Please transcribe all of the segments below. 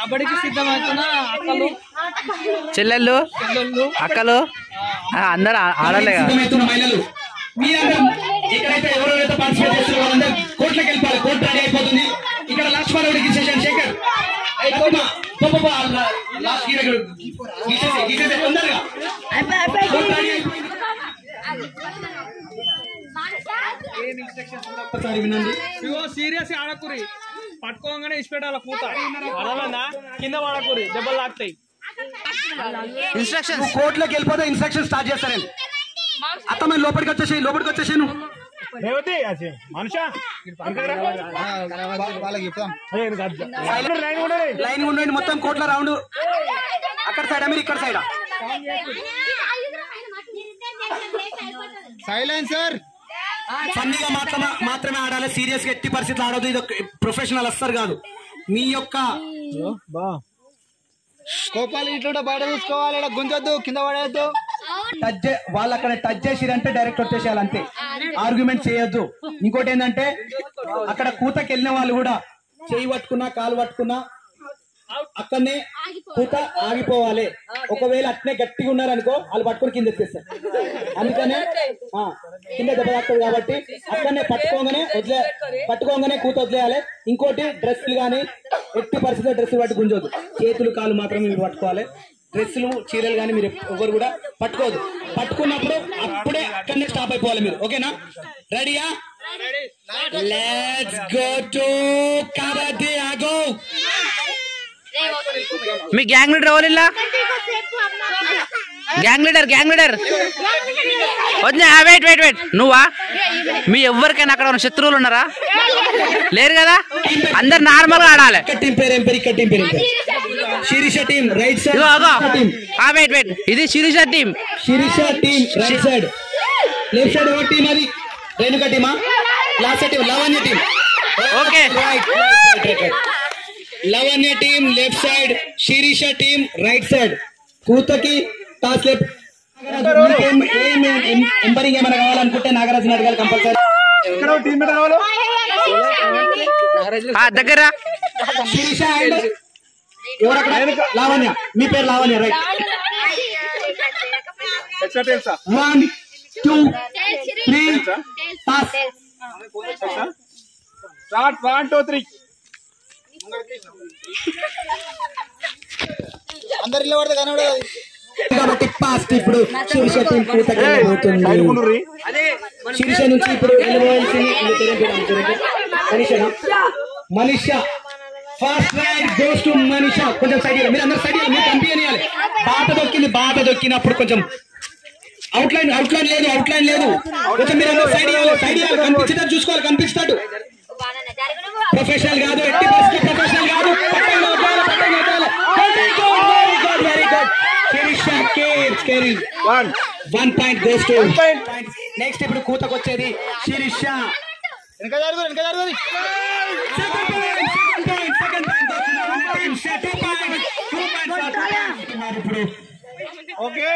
కబడ్డీకి సిద్ధమవుతున్న అక్కలు చెల్లెళ్ళు చెల్లెళ్ళు అక్కలు ఆ, అందరు ఆ- ఆడలే కదా సిద్ధమవుతున్న మహిళలు మీరందరూ ఎక్కడైతే ఎవరెవరైతే పార్టిసిపేట్ చేస్తున్న వాళ్ళందరూ కోర్టులకు వెళ్ళిపోవాలి కోర్టు రెడీ అయిపోతుంది ఇక్కడ లాస్ట్ ఫార్వర్డ్ ఇచ్చేసాను శేఖర్ అయిపోమా పాపా లాస్ట్ గీర గీసేసి గీసేసి తొందరగా కోర్టు రెడీ అయిపోయింది. ఒక్కసారి వినండి ఇగో సీరియస్ ఆడకురి పట్టుకోగానే ఇచ్చిపెట్టాల కూత అర్థమైందా కింద పడకురి దెబ్బలు తాకుతాయి ఇన్స్ట్రక్షన్స్ కోర్టులోకి వెళ్ళిపోతే ఇన్స్ట్రక్షన్ స్టార్ట్ చేస్తారండి అత్తమ్మ లోపలికి వచ్చేసి లోపలికి వచ్చేసాను రేవతి అసే మనుషా లైన్ ఉండండి మొత్తం కోట్ల రౌండ్ అక్కడ సైడ్ మీరు ఇక్కడ సైడ్ సైలెన్సర్ ఫన్నీగా మాత్రమే మాత్రమే ఆడాలి సీరియస్ గా ఎట్టి పరిస్థితులు ఆడదు ఇది ఒక ప్రొఫెషనల్ అస్సర్ కాదు మీ యొక్క కోపాలు ఇట్లా బయట చూసుకోవాలి ఈడ గుంజొద్దు కింద పడేయద్దు టచ్ చే- వాళ్ళు అక్కడ టచ్ చేసిరంటే డైరెక్ట్ వచ్చేసేయాలి అంతే ఆర్గ్యుమెంట్ చేయొద్దు ఇంకోటి ఏంటంటే అక్కడ కూతకి వెళ్ళిన వాళ్ళు కూడా చేయి పట్టుకున్నా కాలు పట్టుకున్నా అక్కడనే కూత ఆగిపోవాలి ఒకవేళ అట్నే గట్టిగా ఉన్నారనుకో వాళ్ళు పట్టుకుని కింద ఎత్తేస్తారు అందుకనే ఆ, కింద దెబ్బ తాకుతుంది కాబట్టి అక్కడనే పట్టుకోగానే వదిలే పట్టుకోగానే కూత వదిలేయాలి ఇంకోటి డ్రెస్సులు కానీ ఎట్టి పరిస్థితిలో డ్రెస్సులు పట్టి గుంజొద్దు చేతులు కాలు మాత్రమే మీరు పట్టుకోవాలి డ్రెస్సులు చీరలు కానీ మీరు ఎవరు కూడా పట్టుకోవద్దు పట్టుకున్నప్పుడు అప్పుడే అక్కడనే స్టాప్ అయిపోవాలి మీరు ఓకేనా రెడీయా లెట్స్ గో టు కరాటే ఆగో మీ గ్యాంగ్ లీడర్ ఎవరు ఇలా గ్యాంగ్ లీడర్ గ్యాంగ్ లీడర్ వద్దా వెయిట్ వెయిట్ వెయిట్ నువ్వా మీ ఎవరికైనా అక్కడ ఉన్న శత్రువులు ఉన్నారా లేరు కదా అందరు నార్మల్ గా ఆడాలి ఇక్కడ టీం పేరు ఏం పేరు ఇక్కడ టీం పేరు ఏం పేరు శిరీష టీం రైట్ సైడ్ ఇగో అగో టీం ఆ వెయిట్ వెయిట్ ఇది Sirisha team Sirisha team right side left side ఎవరి టీం అది రేణుక టీమా last team Lavanya team okay right Lavanya team left side Sirisha team right side కూతకి టాస్ లెఫ్ట్ ఎంబరింగ్ ఏమైనా కావాలనుకుంటే నాగరాజు అడగాలి కంపల్సరీ ఇక్కడ టీం మీటర్ వాళ్ళు ఆ దగ్గర శిరీష అండ్ ఎవరక్కడ లావణ్య మీ పేరు లావణ్య రైట్ ఎట్లా తెలుసా one two three toss start one two three అందరు ఇల్లు పడితే కనబడదు కాబట్టి ఫాస్ట్ ఇప్పుడు శిరీష టీం కూతకి వెళ్ళబోతుంది శిరీష నుంచి ఇప్పుడు వెళ్ళబోవాల్సింది వీళ్ళు తెరంపేరు, తెరంపేరు. మనీషనా Manisha fast raid goes to Manisha కొంచెం సైడ్ ఇవ్వాలి. మీరు అందరు సైడ్ ఇవ్వాలి. మీరు పంపించాలి బాట దొక్కింది బాట దొక్కినప్పుడు కొంచెం అవుట్ లైన్ అవుట్ లైన్ లేదు అవుట్ లైన్ లేదు కొంచెం మీరు అందరు సైడ్ ఇవ్వాలి సైడ్ ఇవ్వాలి కనిపించేటట్టు చూసుకోవాలి కనిపిస్తాడు ప్రొఫెషనల్ కాదు ఎట్టి పరిస్థితి ప్రొఫెషనల్ కాదు పట్టండి, వదలాలి, పట్టండి, వదలాలి. Very good, very good, very good. Sirisha care caring one one point goes to next ఇప్పుడు కూతకు వచ్చేది శిరీష వెనక జరుగు వెనక జరుగు ఇప్పుడు ఓకే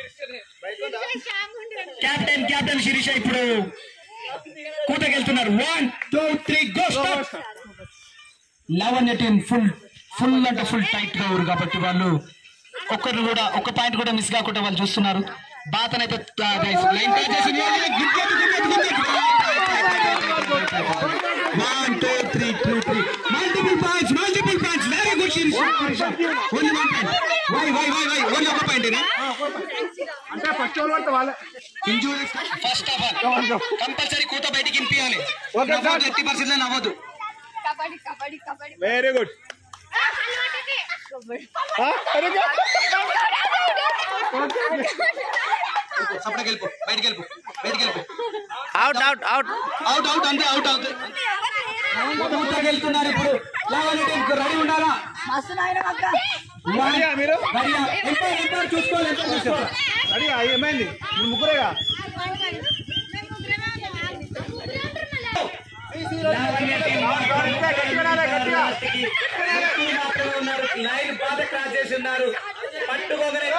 కెప్టెన్ కెప్టెన్ శిరీష ఇప్పుడు కూతకి వెళ్తున్నారు one two three go start Lavanya team full full అంటే ఫుల్ టైట్ గా ఊరు కాబట్టి వాళ్ళు ఒక్కరు కూడా ఒక్క పాయింట్ కూడా మిస్ కాకుండా వాళ్ళు చూస్తున్నారు బాతనైతే లైన్ టచ్ చేసి one two three two three multiple points multiple points very good Sirisha only one point why why why why only ఒక పాయింట్ అంటే ఫస్ట్ ఓవర్ పడితే వాళ్ళే injuries first of all compulsory కూత బయటికి ఇంపియాలి Okay, sir. నవ్వొద్దు, ఎట్టి పరిస్థితుల్లో నవ్వద్దు kabaddi kabaddi kabaddi very good separate వెళ్ళిపో బయటికి వెళ్ళిపో బయటికి వెళ్ళిపో out out out out out అంతే అవుట్ అవుట్ కూతకి వెళ్తున్నారు ఇప్పుడు లావణ్య టీం రెడీ ఉండాలా రెడీయా మీరు రెడీయా? ఎంపైర్ ఎంపైర్ చూసుకోవాలి ఎంపైర్ చూసుకోవాలి రెడీ ఏమైంది మీరు ముగ్గురేగా లావణ్య టీం గట్టిగా గట్టిగా గట్టిగా లైన్ బాధ క్రాస్ చేసి ఉన్నారు పట్టుకోగలే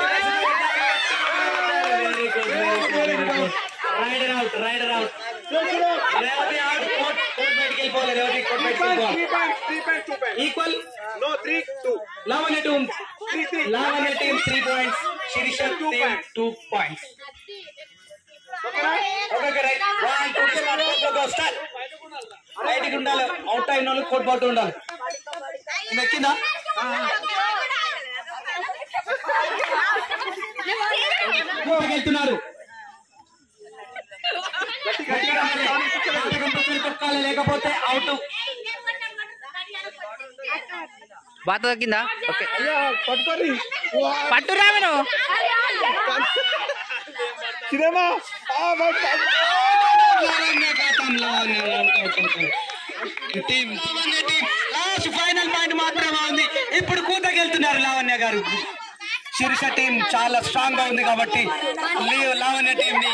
raider out raider out Revathi out court court బయటికి వెళ్ళిపోవాలి రేవతి కోట్ బయటకి equal No, three, two. Lavanya team Lavanya team three points Sirisha team two points okay right one two three one two go start రైట్కి ఉండాలి అవుట్ అయిన వాళ్ళు కోట్ బాటు ఉండాలి ఈమె ఎక్కిందా కోటకి వెళ్తున్నారు తొక్కాలి లేకపోతే అవుట్ బాత దక్కిందా ఓకే పట్టుకోరి పట్టురా మీరు సినిమా team Lavanya team last final point మాత్రమే ఉంది ఇప్పుడు కూతకెళ్తున్నారు లావణ్య గారు శిరీష టీం చాలా స్ట్రాంగ్ గా ఉంది కాబట్టి లీ- లావణ్య టీం ని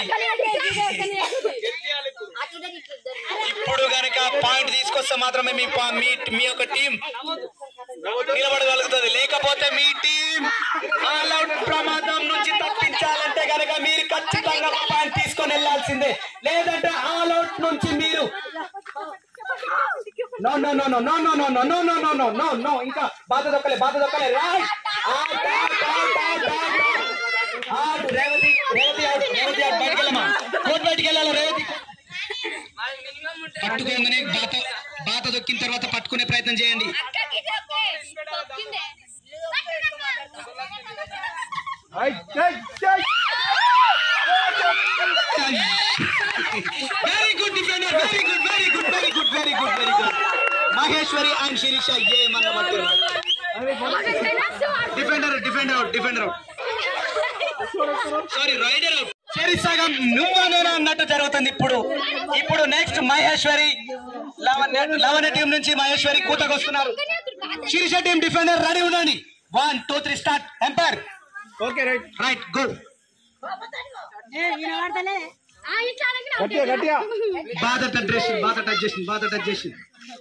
ఇప్పుడు గనక పాయింట్ తీసుకొస్తే మాత్రమే మీ పా- మీ మీ యొక్క టీం నిలబడగలుగుతుంది లేకపోతే మీ టీం ఆల్ అవుట్ ప్రమాదం నుంచి తప్పించాలంటే గనక మీరు ఖచ్చితంగా పాయింట్ తీసుకొని వెళ్ళాల్సిందే లేదంటే ఆల్ అవుట్ నుంచి మీరు no no no no no no no no no no no no no no ఇంకా బాధ దొక్కలే బాధ దొక్కలే right out out out out out out Revathi Revathi out Revathi out బయటికి వెళ్ళమా కోర్టు బయటికి వెళ్ళాలి రేవతి పట్టుకోగానే బాత బాత దొక్కిన తర్వాత పట్టుకునే ప్రయత్నం చేయండి very good defender very good very good very good very good very good Maheshwari and Sirisha ఏమన్నమాట defender defender out defender out sorry raider out సరి సగం నువ్వనేనా అన్నట్టు జరుగుతుంది ఇప్పుడు ఇప్పుడు నెక్స్ట్ మహేశ్వరి లవణ్య లవణ్య టీం నుంచి మహేశ్వరి కూతకు వస్తున్నారు శిరీష టీం డిఫెండర్ రెడీ ఉండండి one two three start umpire okay right right go గట్టిగా గట్టిగా బాధ టచ్ చేసింది బాధ టచ్ చేసింది బాధ టచ్ చేసింది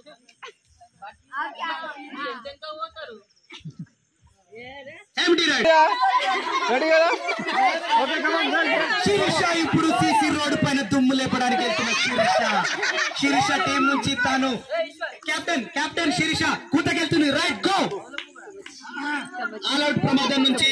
ఏమిటి రైట్ రెడీ కదా ఓకే కమాన్ శిరీష ఇప్పుడు సిసి రోడ్డు పైన దుమ్ము లేపడానికి వెళ్తున్న శిరీష శిరీష టీం నుంచి తాను కెప్టెన్ కెప్టెన్ శిరీష కూతకెళ్తుంది రైట్ గో ఆల్అౌట్ ప్రమాదం నుంచి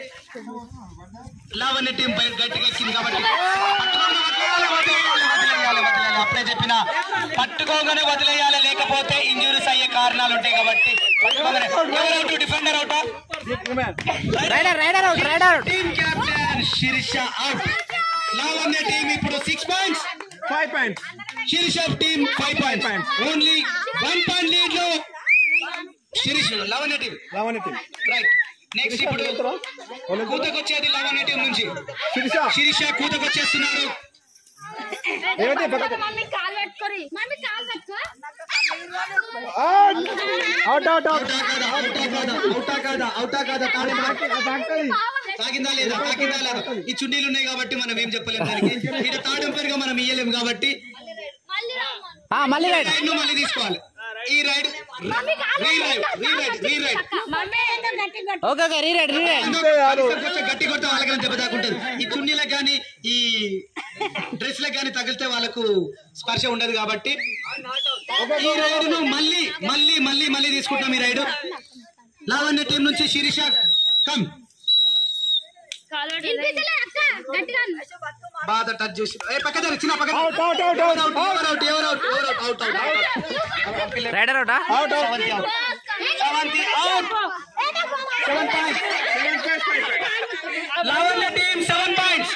లావణ్య టీం పై గట్టిగా ఎక్కింది కాబట్టి వదిలేయాలి, వదిలేయాలి, వదిలేయాలి, వదిలేయాలి. అప్పుడే చెప్పిన పట్టుకోగానే వదిలేయాలి లేకపోతే ఇంజురీస్ అయ్యే కారణాలు ఉంటాయి కాబట్టి పట్టుకోగానే ఎవరు డిఫెండర్ అవుటా raider raider out raider out team captain Sirisha out Lavanya team ఇప్పుడు six points five points Sirisha team five points only one point lead లో Sirisha Lavanya team Lavanya team right next ఇప్పుడు కూతకొచ్చేది లావణ్య టీం నుంచి శిరీష శిరీష కూతకొచ్చేస్తున్నారు రేవతి పక్కన మమ్మీ కాలు పెట్టుకోరి మమ్మీ కాలు పెట్టుకో అవుట్ అవుట్ అవుట్ అవుటా కాదా అవుటా కాదా అవుటా కాదా అవుటా కాదా తాడే తాగిందా లేదా తాగిందా లేదా ఈ చున్నీలు ఉన్నాయి కాబట్టి మనం ఏం చెప్పలేం దానికి ఇక్కడ తాడెంపర్ గా మనం ఇయ్యలేం కాబట్టి మళ్ళీ రమ్మను. ఆ, మళ్ళీ రైడ్ రైడ్ ను మళ్ళీ తీసుకోవాలి ఈ raid re raid re raid re raid mummy ఏందో గట్టిగా కొట్టు. Okay okay re raid re raid కొంచెం గట్టి కొడితే వాళ్ళకి దెబ్బ తాకుంటది ఈ చున్నీలకు కానీ ఈ డ్రెస్ లకు కానీ తగిలితే వాళ్ళకు స్పర్శ ఉండదు కాబట్టి ఈ రైడ్ ను మళ్ళీ మళ్ళీ మళ్ళీ మళ్ళీ తీసుకుంటాం ఈ రైడ్ లావణ్య టీం నుంచి శిరీష కమ్ వినిపించలే అక్క గట్టిగా అను. బాధ టచ్ చేసి ఏ పక్క జరు, చిన్న పక్క జరు. అవుట్ అవుట్ అవుట్ ఎవరు అవుట్ అవుట్ ఎవరు అవుట్ ఎవరు అవుట్ ఎవరు out out out out raider అవుటా out out seventh out seventh out seven points Lavanya team seven points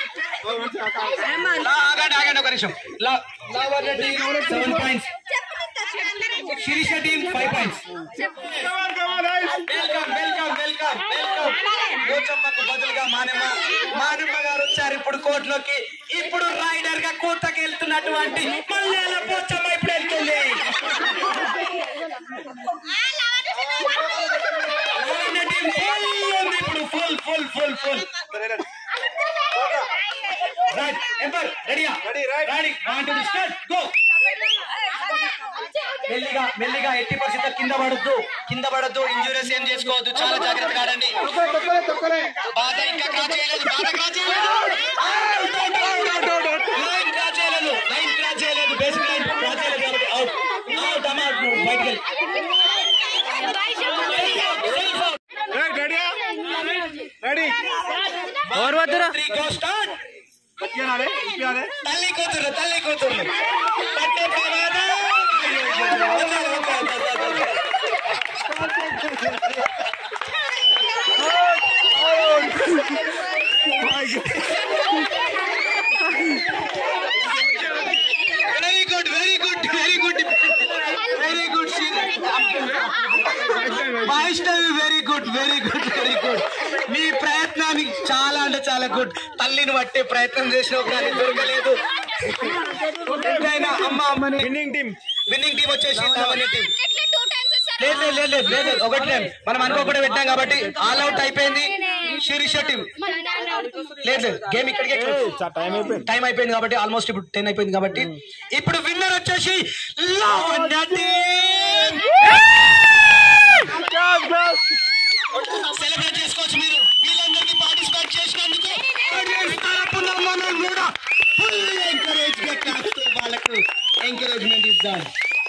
ఆగండి ఆగండి ఒక నిమిషం లా- Lavanya team seven points Sirisha team five points welcome welcome welcome welcome పోచమ్మకు బదులుగా మానమ్మ మానమ్మ గారు వచ్చారు ఇప్పుడు కోర్టులోకి ఇప్పుడు రైడర్ గా కూతకి వెళ్తున్నటువంటి మల్లెల పోచమ్మ ఇప్పుడు వెళ్తుంది లావణ్య టీం ఫుల్ ఉంది ఇప్పుడు full full full full right umpire రెడీయా Ready, right. Ready one two start go మెల్లిగా మెల్లిగా ఎట్టి పరిస్థితుల్లో కింద పడద్దు కింద పడద్దు ఇంజూరీస్ ఏం చేసుకోవద్దు చాలా జాగ్రత్తగా ఆడండి తొక్కలే తొక్కలే బాధ ఇంకా క్రాస్ చేయలేదు బాధ క్రాస్ చేయలేదు లైన్ క్రాస్ చేయలేదు లైన్ క్రాస్ చేయలేదు బేసిక్ లైన్ క్రాస్ చేయలేదు కాబట్టి అవుట్ అవుట్ అమ్మ ఎవరు వద్దురు తల్లి కూతురు తల్లి కూతురు పట్టే ప్రమాదం. Very good very good very good very good Vaishnavi very good very good very good మీ ప్రయత్నానికి చాలా అంటే చాలా గుడ్ తల్లిని పట్టే ప్రయత్నం చేసినావు కానీ దొరకలేదు ఎంతైనా అమ్మ అమ్మని విన్నింగ్ టీం విన్నింగ్ టీం వచ్చేసి లావణ్య టీం టూ టైమ్స్ లేదు లేదు లేదు లేదు లేదు ఒకటి లేదు మనం అనుకోకుండా పెట్టాం కాబట్టి ఆల్ అవుట్ అయిపోయింది శిరీష టీం లేదు లేదు గేమ్ ఇక్కడికే టైం అయిపోయింది కాబట్టి ఆల్మోస్ట్ ఇప్పుడు టెన్ అయిపోయింది కాబట్టి ఇప్పుడు విన్నర్ వచ్చేసి లావణ్య టీం సెలబ్రేట్ చేసుకోవచ్చు మీరు వీళ్ళందరికీ పార్టిసిపేట్ చేసినందుకు ఆడియన్స్ తరపున మనం కూడా ఫుల్ ఎంకరేజ్ వాళ్ళకు ఎంకరేజ్మెంట్ ఇద్దాం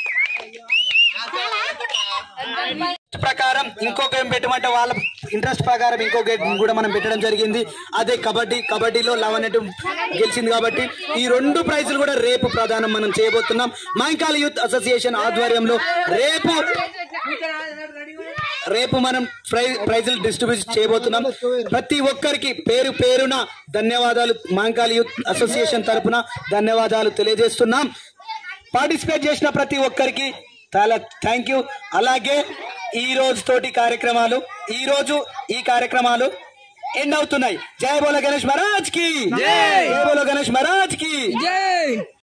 ప్రకారం ఇంకో గేమ్ పెట్టమంటే వాళ్ళ ఇంట్రెస్ట్ ప్రకారం ఇంకో గేమ్ కూడా మనం పెట్టడం జరిగింది అదే కబడ్డీ కబడ్డీలో లవనెట్ గెలిచింది కాబట్టి ఈ రెండు ప్రైజులు కూడా రేపు ప్రదానం మనం చేయబోతున్నాం మైంకాల్ యూత్ అసోసియేషన్ ఆధ్వర్యంలో రేపు రేపు మనం ప్రై ప్రైజులు డిస్ట్రిబ్యూట్ చేయబోతున్నాం ప్రతి ఒక్కరికి పేరు పేరున ధన్యవాదాలు మాంకాల్ యూత్ అసోసియేషన్ తరపున ధన్యవాదాలు తెలియజేస్తున్నాం పార్టిసిపేట్ చేసిన ప్రతి ఒక్కరికి చాలా థ్యాంక్ యూ అలాగే ఈ రోజు తోటి కార్యక్రమాలు ఈ రోజు ఈ కార్యక్రమాలు ఎండ్ అవుతున్నాయి జయ బోలో గణేష్ మహారాజ్ కి జయ బోలో గణేష్ మహారాజ్ కి